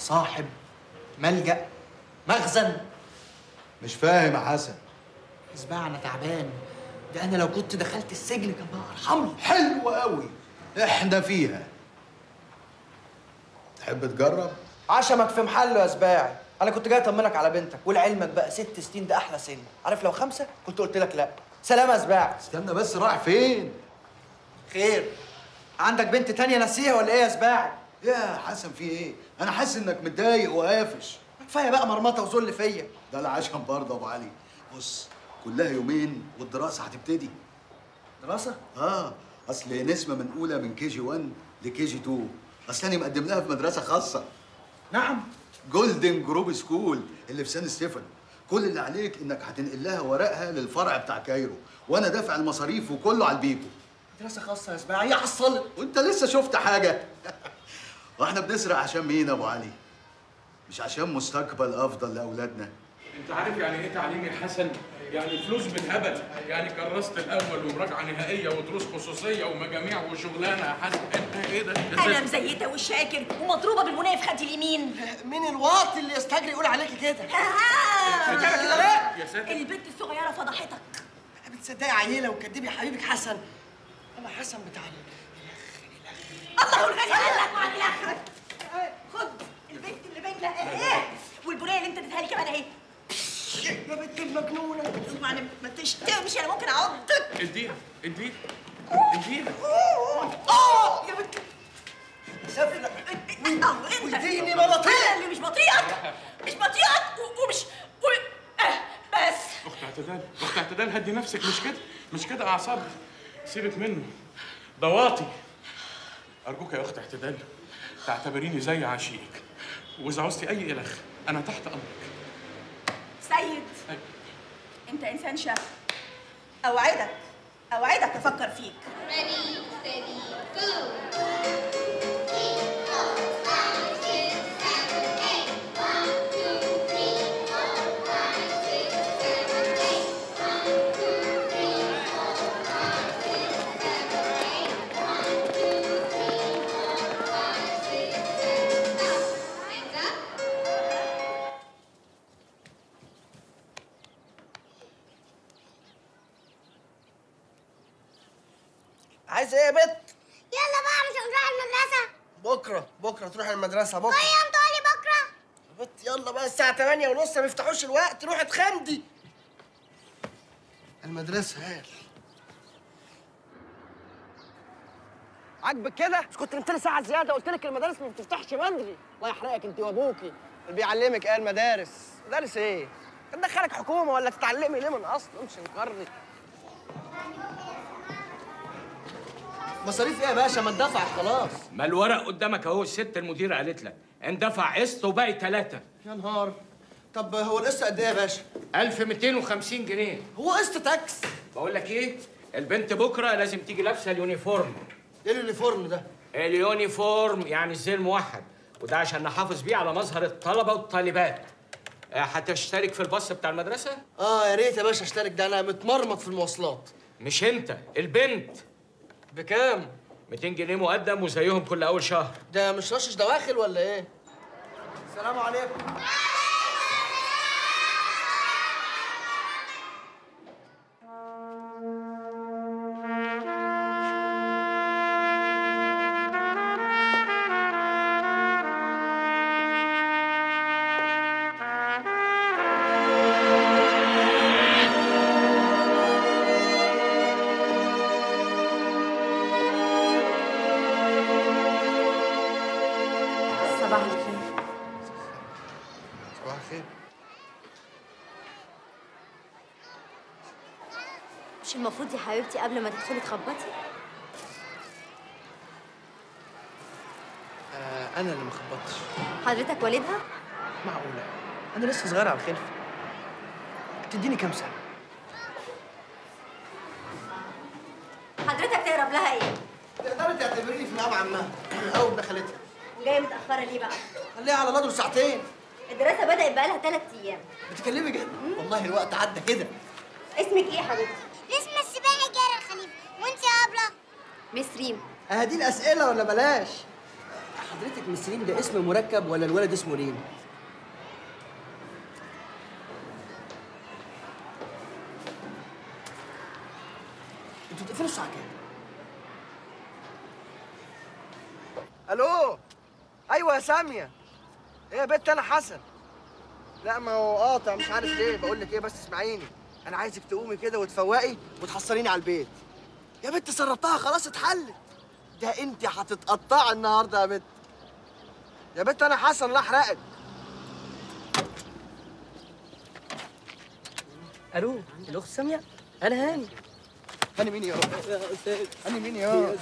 صاحب ملجأ مخزن مش فاهم يا حسن اسبوع انا تعبان ده انا لو كنت دخلت السجن كان بقى ارحمني حلو قوي احنا فيها تحب تجرب عشمك في محله يا سباعي انا كنت جاي اطمنك على بنتك ولعلمك بقى ست سنين ده احلى سن عارف لو خمسه كنت قلت لك لا سلام يا سباعي استنى بس رايح فين خير عندك بنت تانية نسيها ولا ايه يا سباعي يا حسن في ايه انا حاسس انك متضايق وقافش كفايه بقى مرمطه وذل فيا ده العشم برضه ابو علي بص كلها يومين والدراسه هتبتدي دراسه اه اصل نسمه من اولى من كي جي 1 لكي جي 2 اصل انا مقدم لها في مدرسه خاصه نعم جولدن جروب سكول اللي في سان ستيفانو كل اللي عليك انك هتنقل لها ورقها للفرع بتاع كايرو وانا دافع المصاريف وكله على البيكو دراسه خاصه يا سباعي هي حصلت وانت لسه شفت حاجه واحنا بنسرق عشان مين يا ابو علي مش عشان مستقبل افضل لاولادنا انت عارف يعني ايه تعليم يا حسن؟ يعني فلوس بالهبل، يعني كرست الاول ومراجعه نهائيه ودروس خصوصيه ومجاميع وشغلانه يا حسن، انت ايه ده؟ انا مزيته والشاكر ومضروبه بالبنيه في خدي اليمين مين الواطي اللي يستجري يقول عليكي كده آه. بتعمل كده ليه يا ساتر البنت الصغيره فضحتك بتصدقي عيله وكدبي حبيبك حسن انا حسن بتاع الله والغني قالك وعلى الاخر خد البنت اللي بين ايه والبنيه اللي انت اديتها لي كمان اهي يا بنت المجنونه اسمعني ما تشتمش انا ممكن اعضك اديها اديها اديها اه يا بنت سفلة اه انت وديني ما بطيء. انا اللي مش بطيئك مش بطيئك و- ومش و... آه بس اخت اعتدال اخت اعتدال هدي نفسك مش كده مش كده اعصاب سيبك منه ده واطي ارجوك يا اخت اعتدال تعتبريني زي عشيقك واذا عوزتي اي الخ انا تحت امرك سيد أيوة. انت انسان شاب اوعدك اوعدك افكر فيك Ready, steady, go! Hands up. عايز ايه يا بت يلا بقى مش هنروح المدرسة بكره بكره تروح المدرسه بكره كل يوم تقولي بكرة يا بت يلا بقى الساعه 8 ونص ما بيفتحوش الوقت روح اتخندي المدرسه هال عاجبك كده مش كنت قلت لي ساعه زياده قلت لك المدارس ما بتفتحش بدري الله يحرقك انت وابوكي اللي بيعلمك ايه المدارس مدارس ايه تدخلك حكومه ولا تتعلمي ليه من اصل امشي نقرني مصاريف ايه يا باشا ما اندفعت خلاص ما الورق قدامك اهو الست المديرة قالت لك اندفع قسط وباقي ثلاثة يا نهار طب هو القسط قد ايه يا باشا 1250 جنيه هو قسط تاكس بقول لك ايه البنت بكرة لازم تيجي لابسة اليونيفورم ايه اليونيفورم ده اليونيفورم يعني الزي الموحد وده عشان نحافظ بيه على مظهر الطلبة والطالبات آه، هتشترك في الباص بتاع المدرسة؟ اه يا ريت يا باشا اشترك ده انا متمرمط في المواصلات مش انت البنت بكام 200 جنيه مقدم وزيهم كل اول شهر ده مش رشش دواخل ولا ايه السلام عليكم صباح الخير صباح الخير مش المفروض يا حبيبتي قبل ما تدخلي تخبطي آه انا اللي ما خبطتش حضرتك والدها معقوله انا لسه صغير على الخلف تديني كام سنه حضرتك تهرب لها ايه تقدري تعتبريني في مقام عمها او ابن خالتها جايه متاخره ليه بقى خليها على نضر ساعتين الدراسه بدات بقالها ثلاث ايام بتكلمي جد والله الوقت عدى كده اسمك ايه يا حبيبتي اسم السباحة جارة الخليفة وانت يا أبلة مس ريم اه دي الاسئله ولا بلاش حضرتك من سليم ده اسم مركب ولا الولد اسمه ريم؟ انتوا بتقفلوا الساعة كام؟ الو ايوه يا سامية ايه يا بنت انا حسن لا ما هو قاطع مش عارف ليه بقول لك ايه بس اسمعيني انا عايزك تقومي كده وتفوقي وتحصليني على البيت يا بنت سربتها خلاص اتحلت ده انت هتتقطعي النهارده يا بنت يا بنت انا حسن لا احرقك الو الاخت ساميه انا هاني هاني مين يا رب يا استاذ هاني مين يا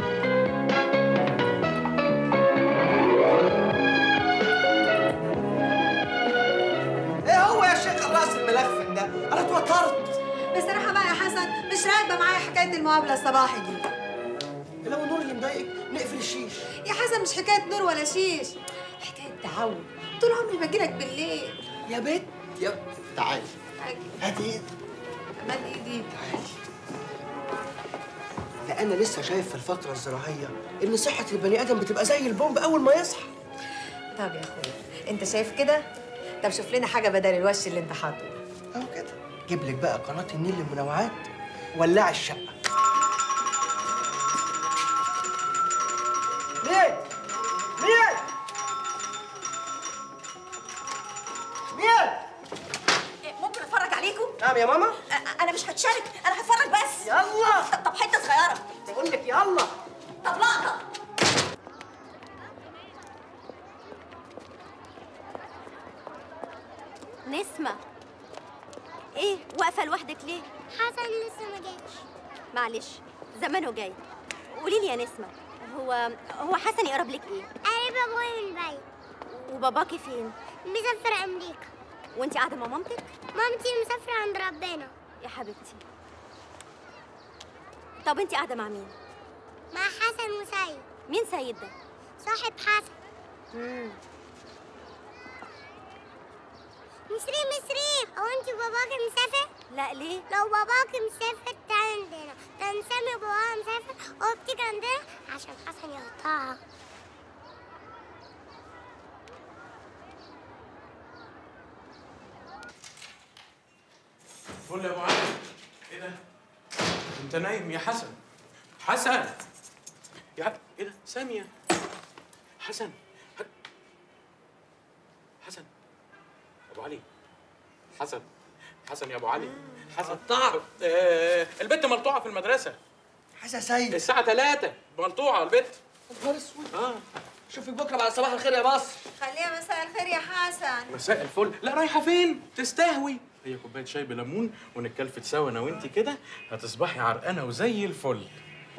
ايه هو يا شيخ الراس الملفن ده انا اتوترت بصراحه بقى يا حسن مش راكبه معايا حكايه المقابله الصباحي دي لو النور اللي مضايقك نقفل الشيش يا حسن مش حكايه نور ولا شيش حكايه تعود طول عمري باجيلك بالليل يا بنت يا تعالي أجي. هاتي ايدك مال ايدي ده انا لسه شايف في الفتره الزراعيه ان صحه البني ادم بتبقى زي البومب اول ما يصحى طب يا اخويا انت شايف كده طب شوف لنا حاجه بدل الوش اللي انت حاطه اهو كده جيب لك بقى قناه النيل للمنوعات ولع الشقه مين مين مين ممكن اتفرج عليكم نعم يا ماما انا مش هتشارك انا هتفرج بس يلا طب حته صغيره بقول لك يلا طب لقطه نسمة ايه واقفة لوحدك ليه؟ حسن لسه ما جاش معلش زمانه جاي قولي لي يا نسمة هو هو حسن يقرب لك ايه؟ قريب ابويا من بعيد وباباكي فين؟ مسافر امريكا وانت قاعدة مع مامتك؟ مامتي مسافرة عند ربنا يا حبيبتي طب انت قاعدة مع مين؟ مع حسن وسيد مين سيد ده؟ صاحب حسن مم. مسريم مسريم هو انت باباكي مسافر؟ لا ليه؟ لو باباكي مسافر تعالى عندنا ده نسمي باباها مسافر هو بتيجي عندنا عشان حسن يقطعها قول لي يا ابو علي ايه ده؟ انت نايم يا حسن حسن يا ع- ايه ده؟ سامية حسن ح- حسن ابو علي حسن حسن يا ابو علي حسن قطعت. آه البت ملطوعه في المدرسه حسن سيد الساعه 3 ملطوعه البت نهار اسود اه شوفك بكره بعد صباح الخير يا مصر خليها مساء الخير يا حسن مساء الفل لا رايحه فين تستهوي هي كوبايه شاي بليمون ونتكلفت سوا انا وانت كده هتصبحي عرقانه وزي الفل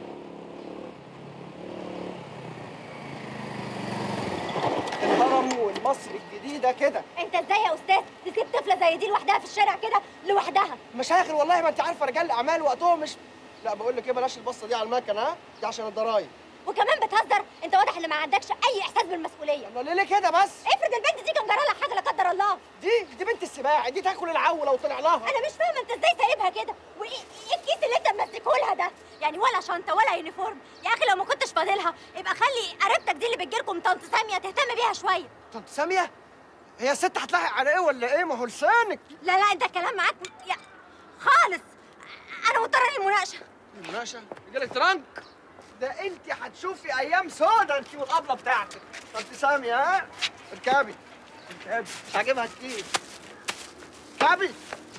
الهرم والمصر الجديده كده انت ازاي يا استاذ تسيب طفلة زي دي لوحدها في الشارع كده لوحدها مشاغل والله ما انت عارفه رجال الاعمال وقتهم مش لا بقول لك ايه بلاش البصه دي على المكنه ها دي عشان الضرايب وكمان بتهزر انت واضح ان ما عندكش اي احساس بالمسؤولية الله ليه ليه كده بس افرض البنت دي كان جرالها حاجة لا قدر الله دي دي بنت السباع دي تاكل العو لو طلع لها انا مش فاهمه انت ازاي سايبها كده وايه ايه الكيس اللي انت ممسكه لها ده يعني ولا شنطه ولا يونيفورم يا اخي لو ما كنتش فاضلها يبقى خلي قريبتك دي اللي بتجيلكم طنط ساميه تهتم بيها شويه طنط ساميه هي الست هتلاحق على ايه ولا ايه ما هو لسانك لا لا انت الكلام معاك يا خالص انا مضطره للمناقشه ماشي رجالة ترنك ده انت هتشوفي ايام سودا انت والابله بتاعتك طنط ساميه ها اركبي اركبي مش عاجبها كتير اركبي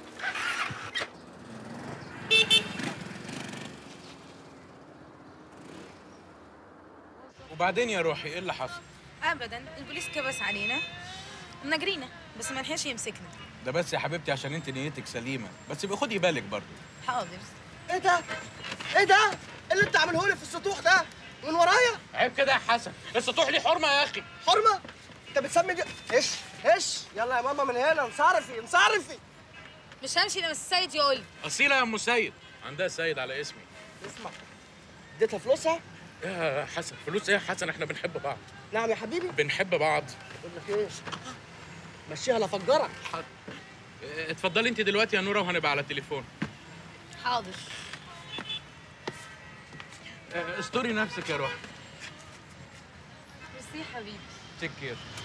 وبعدين يا روحي ايه اللي حصل ابدا البوليس كبس علينا نجرينا بس ما لحقش يمسكنا ده بس يا حبيبتي عشان انت نيتك سليمه بس يبقى خدي بالك برضه حاضر ايه ده ايه ده اللي انت عامله لي في السطوح ده من ورايا عيب كده يا حسن السطوح لي حرمه يا اخي حرمه انت بتسمي دي ايش ايش يلا يا ماما من هنا انصرفي انصرفي مش همشي لما السيد يقول لي اصيله يا ام سيد عندها سيد على اسمي اسمع اديتها فلوسها يا حسن فلوس ايه يا حسن احنا بنحب بعض نعم يا حبيبي بنحب بعض بقول لك ايه مشيها لفجرك اه، اتفضلي انت دلوقتي يا نوره وهنبقى على التليفون حاضر اه، استوري نفسك يا روحي ميرسي حبيبي تيك كير